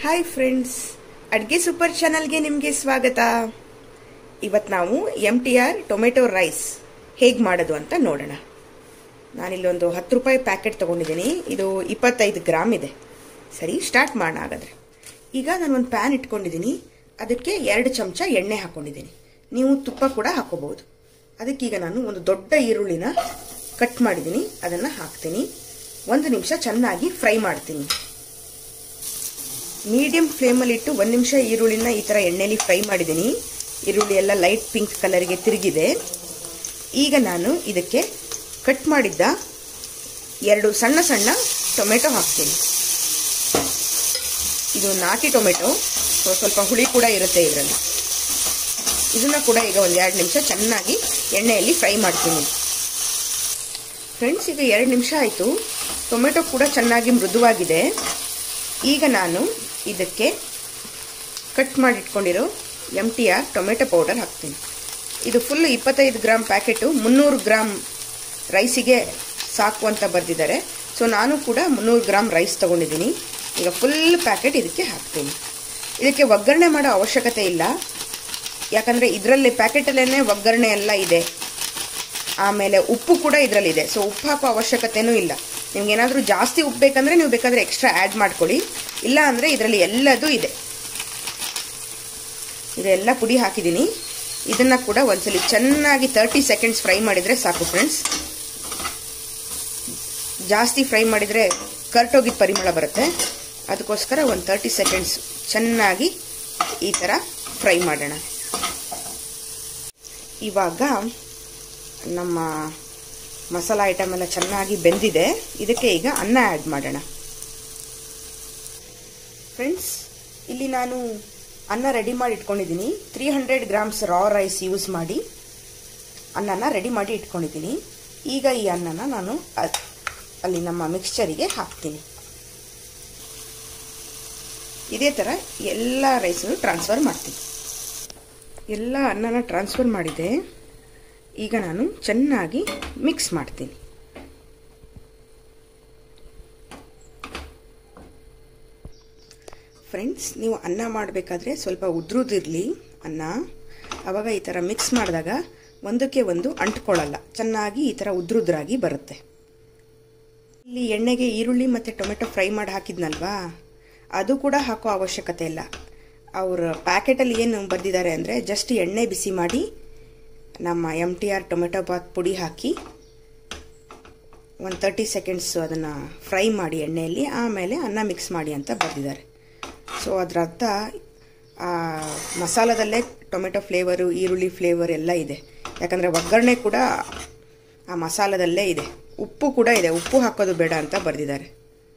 hi friends ಅಡ್ಗೆ super ಚಾನಲ್ಗೆ ನಿಮಗೆ ಸ್ವಾಗತ ಇವತ್ತು ನಾವು M T R tomato rice ಹೇಗೆ ಮಾಡೋದು ಅಂತ ನೋಡೋಣ ನಾನಿಲ್ಲೊಂದು ಹತ್ತು ರೂಪಾಯಿ ಪ್ಯಾಕೆಟ್ ತೊಗೊಂಡಿದ್ದೀನಿ ಇದು ಇಪ್ಪತ್ತೈದು ಗ್ರಾಮ್ ಇದೆ ಸರಿ ಸ್ಟಾರ್ಟ್ ಮಾಡೋಣ ಹಾಗಾದ್ರೆ ಈಗ ನಾನು ಒಂದು ಪ್ಯಾನ್ ಇಟ್ಕೊಂಡಿದ್ದೀನಿ ಅದಕ್ಕೆ ಎರಡು ಚಮಚ ಎಣ್ಣೆ ಹಾಕ್ಕೊಂಡಿದ್ದೀನಿ ನೀವು ತುಪ್ಪ ಕೂಡ ಹಾಕೋಬಹುದು ಅದಕ್ಕೀಗ ನಾನು ಒಂದು ದೊಡ್ಡ ಈರುಳ್ಳಿನ ಕಟ್ ಮಾಡಿದ್ದೀನಿ ಅದನ್ನು ಹಾಕ್ತೀನಿ ಒಂದು ನಿಮಿಷ ಚೆನ್ನಾಗಿ ಫ್ರೈ ಮಾಡ್ತೀನಿ ಮೀಡಿಯಂ ಫ್ಲೇಮಲ್ಲಿ ಇಟ್ಟು ಒಂದು ನಿಮಿಷ ಈರುಳ್ಳಿನ ಈ ಥರ ಎಣ್ಣೆಲಿ ಫ್ರೈ ಮಾಡಿದ್ದೀನಿ ಈರುಳ್ಳಿ ಎಲ್ಲ ಲೈಟ್ ಪಿಂಕ್ ಕಲರ್ಗೆ ತಿರುಗಿದೆ ಈಗ ನಾನು ಇದಕ್ಕೆ ಕಟ್ ಮಾಡಿದ್ದ ಎರಡು ಸಣ್ಣ ಸಣ್ಣ ಟೊಮೆಟೊ ಹಾಕ್ತೀನಿ ಇದು ನಾಟಿ ಟೊಮೆಟೊ ಸೊ ಸ್ವಲ್ಪ ಹುಳಿ ಕೂಡ ಇರುತ್ತೆ ಇದರಲ್ಲಿ ಇದನ್ನ ಕೂಡ ಈಗ ಒಂದು ಎರಡು ನಿಮಿಷ ಚೆನ್ನಾಗಿ ಎಣ್ಣೆಯಲ್ಲಿ ಫ್ರೈ ಮಾಡ್ತೀನಿ ಫ್ರೆಂಡ್ಸ್ ಈಗ ಎರಡು ನಿಮಿಷ ಆಯಿತು ಟೊಮೆಟೊ ಕೂಡ ಚೆನ್ನಾಗಿ ಮೃದುವಾಗಿದೆ ಈಗ ನಾನು ಇದಕ್ಕೆ ಕಟ್ ಮಾಡಿಟ್ಕೊಂಡಿರೋ M T R tomato powder ಹಾಕ್ತೀನಿ ಇದು ಫುಲ್ ಇಪ್ಪತ್ತೈದು ಗ್ರಾಮ್ ಪ್ಯಾಕೆಟು ಮುನ್ನೂರು ಗ್ರಾಮ್ ರೈಸಿಗೆ ಸಾಕು ಅಂತ ಬರೆದಿದ್ದಾರೆ ಸೊ ನಾನು ಕೂಡ ಮುನ್ನೂರು ಗ್ರಾಮ್ ರೈಸ್ ತೊಗೊಂಡಿದ್ದೀನಿ ಈಗ ಫುಲ್ ಪ್ಯಾಕೆಟ್ ಇದಕ್ಕೆ ಹಾಕ್ತೀನಿ ಇದಕ್ಕೆ ಒಗ್ಗರಣೆ ಮಾಡೋ ಅವಶ್ಯಕತೆ ಇಲ್ಲ ಯಾಕಂದರೆ ಇದರಲ್ಲಿ ಪ್ಯಾಕೆಟಲ್ಲೇ ಒಗ್ಗರಣೆ ಎಲ್ಲ ಇದೆ ಆಮೇಲೆ ಉಪ್ಪು ಕೂಡ ಇದರಲ್ಲಿದೆ ಸೊ ಉಪ್ಪು ಹಾಕೋ ಅವಶ್ಯಕತೆನೂ ಇಲ್ಲ ನಿಮ್ಗೆ ಏನಾದರೂ ಜಾಸ್ತಿ ಉಪ್ಪು ಬೇಕಂದರೆ ನೀವು ಬೇಕಾದರೆ ಎಕ್ಸ್ಟ್ರಾ ಆ್ಯಡ್ ಮಾಡ್ಕೊಳ್ಳಿ ಇಲ್ಲ ಅಂದರೆ ಇದರಲ್ಲಿ ಎಲ್ಲದೂ ಇದೆ ಇದೆಲ್ಲ ಪುಡಿ ಹಾಕಿದ್ದೀನಿ ಇದನ್ನು ಕೂಡ ಒಂದ್ಸಲಿ ಚೆನ್ನಾಗಿ ತರ್ಟಿ ಸೆಕೆಂಡ್ಸ್ ಫ್ರೈ ಮಾಡಿದರೆ ಸಾಕು ಫ್ರೆಂಡ್ಸ್ ಜಾಸ್ತಿ ಫ್ರೈ ಮಾಡಿದರೆ ಕರ್ಟೋಗಿದ ಪರಿಮಳ ಬರುತ್ತೆ ಅದಕ್ಕೋಸ್ಕರ ಒಂದು ತರ್ಟಿ ಸೆಕೆಂಡ್ಸ್ ಚೆನ್ನಾಗಿ ಈ ಥರ ಫ್ರೈ ಮಾಡೋಣ ಇವಾಗ ನಮ್ಮ ಮಸಾಲ ಐಟಮ್ ಎಲ್ಲ ಚೆನ್ನಾಗಿ ಬೆಂದಿದೆ ಇದಕ್ಕೆ ಈಗ ಅನ್ನ ಆ್ಯಡ್ ಮಾಡೋಣ ಫ್ರೆಂಡ್ಸ್ ಇಲ್ಲಿ ನಾನು ಅನ್ನ ರೆಡಿ ಮಾಡಿ ಇಟ್ಕೊಂಡಿದ್ದೀನಿ three hundred grams raw rice use ಮಾಡಿ ಅನ್ನನ ರೆಡಿ ಮಾಡಿ ಇಟ್ಕೊಂಡಿದ್ದೀನಿ ಈಗ ಈ ಅನ್ನನ ನಾನು ಅಲ್ಲಿ ನಮ್ಮ ಮಿಕ್ಸ್ಚರಿಗೆ ಹಾಕ್ತೀನಿ ಇದೇ ಥರ ಎಲ್ಲ ರೈಸನ್ನು ಟ್ರಾನ್ಸ್ಫರ್ ಮಾಡ್ತೀನಿ ಎಲ್ಲ ಅನ್ನನ ಟ್ರಾನ್ಸ್ಫರ್ ಮಾಡಿದೆ ಈಗ ನಾನು ಚೆನ್ನಾಗಿ ಮಿಕ್ಸ್ ಮಾಡ್ತೀನಿ ಫ್ರೆಂಡ್ಸ್ ನೀವು ಅನ್ನ ಮಾಡಬೇಕಾದ್ರೆ ಸ್ವಲ್ಪ ಉದ್ರುದಿರಲಿ ಅನ್ನ ಆವಾಗ ಈ ಥರ ಮಿಕ್ಸ್ ಮಾಡಿದಾಗ ಒಂದಕ್ಕೆ ಒಂದು ಅಂಟ್ಕೊಳ್ಳಲ್ಲ ಚೆನ್ನಾಗಿ ಈ ಥರ ಉದ್ರುದ್ರಾಗಿ ಬರುತ್ತೆ ಇಲ್ಲಿ ಎಣ್ಣೆಗೆ ಈರುಳ್ಳಿ ಮತ್ತು ಟೊಮೆಟೊ ಫ್ರೈ ಮಾಡಿ ಹಾಕಿದ್ನಲ್ವಾ ಅದು ಕೂಡ ಹಾಕೋ ಅವಶ್ಯಕತೆ ಇಲ್ಲ ಅವ್ರ ಪ್ಯಾಕೆಟಲ್ಲಿ ಏನು ಬಂದಿದ್ದಾರೆ ಅಂದರೆ ಜಸ್ಟ್ ಎಣ್ಣೆ ಬಿಸಿ ಮಾಡಿ ನಮ್ಮ M T R tomato bath ಪುಡಿ ಹಾಕಿ ಒಂದು ತರ್ಟಿ ಸೆಕೆಂಡ್ಸ್ ಅದನ್ನು ಫ್ರೈ ಮಾಡಿ ಎಣ್ಣೆಯಲ್ಲಿ ಆಮೇಲೆ ಅನ್ನ ಮಿಕ್ಸ್ ಮಾಡಿ ಅಂತ ಬರೆದಿದ್ದಾರೆ ಸೊ ಅದರ ಅರ್ಥ ಮಸಾಲದಲ್ಲೇ ಟೊಮೆಟೊ ಫ್ಲೇವರು ಈರುಳ್ಳಿ ಫ್ಲೇವರ್ ಎಲ್ಲ ಇದೆ ಯಾಕಂದರೆ ಒಗ್ಗರಣೆ ಕೂಡ ಆ ಮಸಾಲದಲ್ಲೇ ಇದೆ ಉಪ್ಪು ಕೂಡ ಇದೆ ಉಪ್ಪು ಹಾಕೋದು ಬೇಡ ಅಂತ ಬರೆದಿದ್ದಾರೆ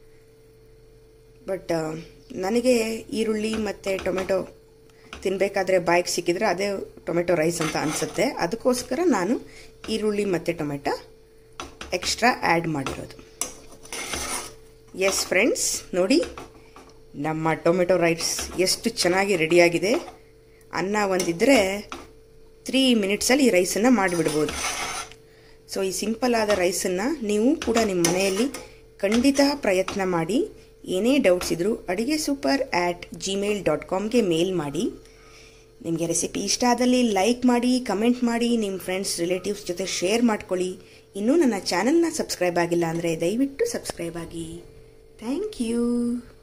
ಬಟ್ ನನಗೆ ಈರುಳ್ಳಿ ಮತ್ತು ಟೊಮೆಟೊ ತಿನ್ನಬೇಕಾದ್ರೆ ಬಾಯಿಗೆ ಸಿಕ್ಕಿದ್ರೆ ಅದೇ ಟೊಮೆಟೊ ರೈಸ್ ಅಂತ ಅನಿಸುತ್ತೆ ಅದಕ್ಕೋಸ್ಕರ ನಾನು ಈರುಳ್ಳಿ ಮತ್ತು ಟೊಮೆಟೊ ಎಕ್ಸ್ಟ್ರಾ ಆ್ಯಡ್ ಮಾಡಿರೋದು ಎಸ್ ಫ್ರೆಂಡ್ಸ್ ನೋಡಿ ನಮ್ಮ ಟೊಮೆಟೊ ರೈಸ್ ಎಷ್ಟು ಚೆನ್ನಾಗಿ ರೆಡಿಯಾಗಿದೆ ಅನ್ನ ಒಂದಿದ್ದರೆ ತ್ರೀ ಮಿನಿಟ್ಸಲ್ಲಿ ಈ ರೈಸನ್ನು ಮಾಡಿಬಿಡ್ಬೋದು ಸೊ ಈ ಸಿಂಪಲ್ ಆದ ರೈಸನ್ನು ನೀವು ಕೂಡ ನಿಮ್ಮ ಮನೆಯಲ್ಲಿ ಖಂಡಿತ ಪ್ರಯತ್ನ ಮಾಡಿ ಏನೇ ಡೌಟ್ಸ್ ಇದ್ದರೂ ಅಡುಗೆ ಸೂಪರ್ ಆ್ಯಟ್ ಜಿಮೇಲ್ ಡಾಟ್ ಕಾಮ್ಗೆ ಮೇಲ್ ಮಾಡಿ ನಿಮಗೆ ರೆಸಿಪಿ ಇಷ್ಟ ಆದಲ್ಲಿ ಲೈಕ್ ಮಾಡಿ ಕಮೆಂಟ್ ಮಾಡಿ ನಿಮ್ಮ ಫ್ರೆಂಡ್ಸ್ ರಿಲೇಟಿವ್ಸ್ ಜೊತೆ ಶೇರ್ ಮಾಡ್ಕೊಳ್ಳಿ ಇನ್ನೂ ನನ್ನ ಚಾನಲ್ನ ಸಬ್ಸ್ಕ್ರೈಬ್ ಆಗಿಲ್ಲ ಅಂದರೆ ದಯವಿಟ್ಟು ಸಬ್ಸ್ಕ್ರೈಬ್ ಆಗಿ ಥ್ಯಾಂಕ್ ಯು